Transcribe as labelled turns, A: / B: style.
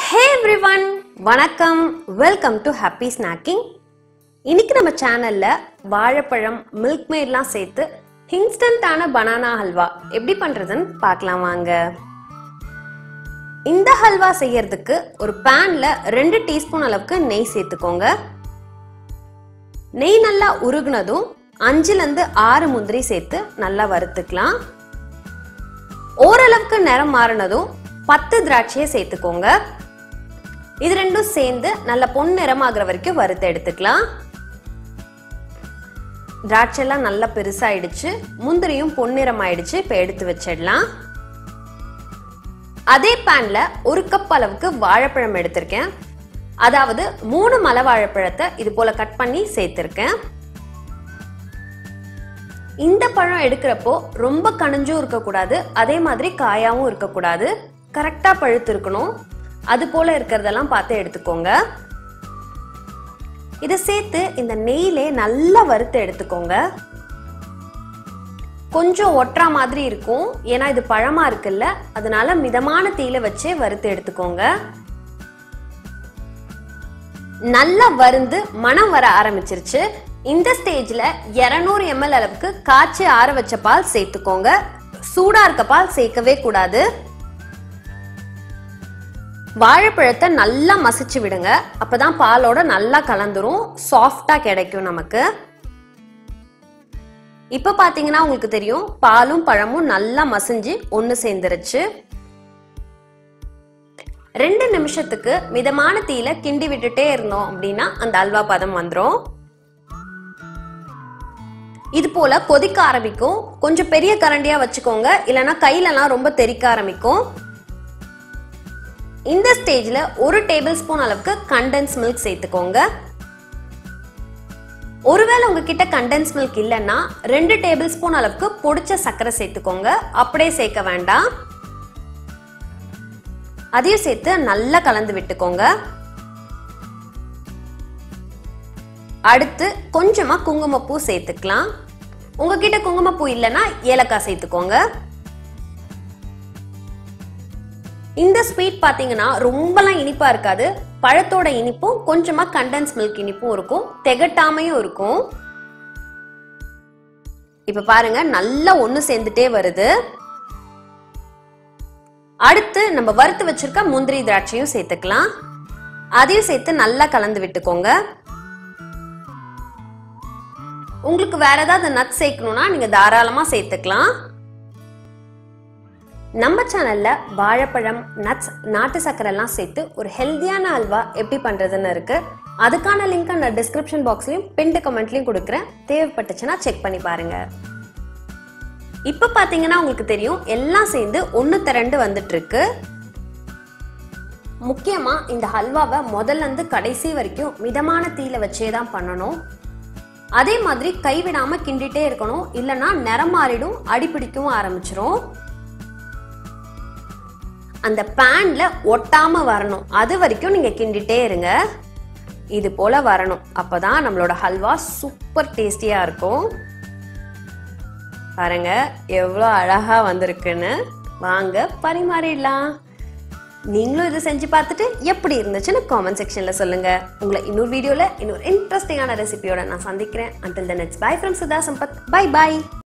A: ஹே everyone வணக்கம் welcome to happy snacking இன்னைக்கு நம்ம சேனல்ல வாழைப்பழம் மில்க் மேட்லாம் சேர்த்து இன்ஸ்டன்டான பனானா ஹல்வா எப்படி பண்றதுன்னு பார்க்கலாம் வாங்க இந்த ஹல்வா செய்யறதுக்கு ஒரு பேன்ல ரெண்டு டீஸ்பூன் அளவுக்கு நெய் சேர்த்துக்கோங்க நெய் நல்லா உருகுனதும் அஞ்சுல இருந்து ஆறு முந்திரி சேர்த்து நல்லா வறுத்துக்கலாம் ஓரளவுக்கு நிறம் மாறினதும் பத்து திராட்சையை சேர்த்துக்கோங்க இது ரெண்டும் சேர்ந்து நல்ல பொன் நிறமாகிற வரைக்கும் வறுத்து எடுத்துக்கலாம் திராட்சை எல்லாம் நல்லா பெருசாயிடுச்சு முந்திரியும் பொன்னிறம் ஆயிடுச்சு இப்போ எடுத்து வச்சிடலாம் அதே பேன்ல ஒரு கப் அளவுக்கு வாழைப்பழம் எடுத்திருக்கேன் அதாவது மூணு மலை வாழைப்பழத்தை இது போல கட் பண்ணி சேர்த்திருக்கேன் இந்த பழம் எடுக்கிறப்போ ரொம்ப கனிஞ்சும் இருக்கக்கூடாது அதே மாதிரி காயாவும் இருக்கக்கூடாது கரெக்டா பழுத்து இருக்கணும் அது போல இருக்கிறதெல்லாம் பார்த்து எடுத்துக்கோங்க இதை சேர்த்து இந்த நெய்லே நல்லா வறுத்து எடுத்துக்கோங்க கொஞ்சம் ஒட்டுறா மாதிரி இருக்கும் ஏன்னா இது பழமா இருக்குல்ல அதனால மிதமான தீயில வச்சு வறுத்து எடுத்துக்கோங்க நல்லா வருந்து மனம் வர ஆரம்பிச்சிருச்சு இந்த ஸ்டேஜ்ல 200 எம்எல் அளவுக்கு காய்ச்சி ஆற வச்ச பால் சேர்த்துக்கோங்க சூடா இருக்க பால் சேர்க்கவே கூடாது வாழைப்பழத்தை நல்லா மசிச்சு விடுங்க அப்பதான் பாலோட நல்லா கலந்துரும் சாஃப்டா கிடைக்கும் நமக்கு இப்ப பாத்தீங்கன்னா உங்களுக்கு தெரியும் பாலும் பழமும் நல்லா மசிஞ்சு ஒண்ணு சேர்ந்துருச்சு ரெண்டு நிமிஷத்துக்கு மிதமான தீயில கிண்டி விட்டுட்டே இருந்தோம் அப்படின்னா அந்த அல்வா பதம் வந்துடும் இது போல கொதிக்க ஆரம்பிக்கும் கொஞ்சம் பெரிய கரண்டியா வச்சுக்கோங்க இல்லைன்னா கையிலலாம் ரொம்ப தெறிக்க ஆரம்பிக்கும் இந்த ஸ்டேஜ்ல ஒரு டேபிள் ஸ்பூன் அளவுக்கு கண்டென்ஸ் மில்க் சேர்த்துக்கோங்க ஒருவேளை உங்ககிட்ட கண்டென்ஸ் மில்க் இல்லைன்னா ரெண்டு டேபிள் ஸ்பூன் அளவுக்கு பொடிச்ச சர்க்கரை சேர்த்துக்கோங்க அப்படியே சேர்க்க வேண்டாம் அதையும் சேர்த்து நல்லா கலந்து விட்டுக்கோங்க அடுத்து கொஞ்சமா குங்குமப்பூ சேர்த்துக்கலாம் உங்ககிட்ட குங்குமப்பூ இல்லைன்னா ஏலக்காய் சேர்த்துக்கோங்க இந்த ஸ்வீட் பாத்தீங்கன்னா ரொம்பலாம் இனிப்பா இருக்காது பழத்தோட இனிப்பும் கொஞ்சமா கண்டென்ஸ் மில்க் இனிப்பும் இருக்கும் திகட்டாமையும் இருக்கும் இப்ப பாருங்க நல்லா ஒண்ணு சேர்ந்துட்டே வருது அடுத்து நம்ம வறுத்து வச்சிருக்க முந்திரி திராட்சையும் சேர்த்துக்கலாம் அதையும் சேர்த்து நல்லா கலந்து விட்டுக்கோங்க உங்களுக்கு வேற ஏதாவது நட் சேர்க்கணும்னா நீங்க தாராளமா சேர்த்துக்கலாம் நம்ம சேனல்ல வாழைப்பழம் நட்ஸ் நாட்டு சக்கரை எல்லாம் சேர்த்து ஒரு ஹெல்தியான அல்வா எப்படி பண்றதுன்னு இருக்கு அதுக்கான லிங்க் நான் டிஸ்கிரிப்ஷன் பாக்ஸ்லயும் பின்டு கமெண்ட்லயும் கொடுக்குறேன் தேவைப்பட்டுச்சுன்னா செக் பண்ணி பாருங்க இப்ப பாத்தீங்கன்னா உங்களுக்கு தெரியும் எல்லாம் சேர்ந்து ஒண்ணு திரண்டு வந்துட்டு இருக்கு முக்கியமா இந்த ஹல்வாவை முதல்ல இருந்து கடைசி வரைக்கும் மிதமான தீயில வச்சே தான் பண்ணணும் அதே மாதிரி கைவிடாம கிண்டிட்டே இருக்கணும் இல்லைன்னா நிறம் மாறிடும் அடிப்பிடிக்கவும் ஆரம்பிச்சிரும் அந்த பேன்ல ஒட்டாம வரணும் அது வரைக்கும் நீங்க கிண்டிட்டே இருங்க இது போல வரணும் அப்பதான் நம்மளோட ஹல்வா சூப்பர் டேஸ்டியா இருக்கும் பாருங்க எவ்வளோ அழகா வந்திருக்குன்னு வாங்க பரிமாறிடலாம் நீங்களும் இதை செஞ்சு பார்த்துட்டு எப்படி இருந்துச்சுன்னு காமெண்ட் செக்ஷன்ல சொல்லுங்க உங்களை இன்னொரு வீடியோல இன்னொரு இன்ட்ரெஸ்டிங்கான ரெசிபியோட நான் சந்திக்கிறேன் until then it's bye from Sudha Sampath bye by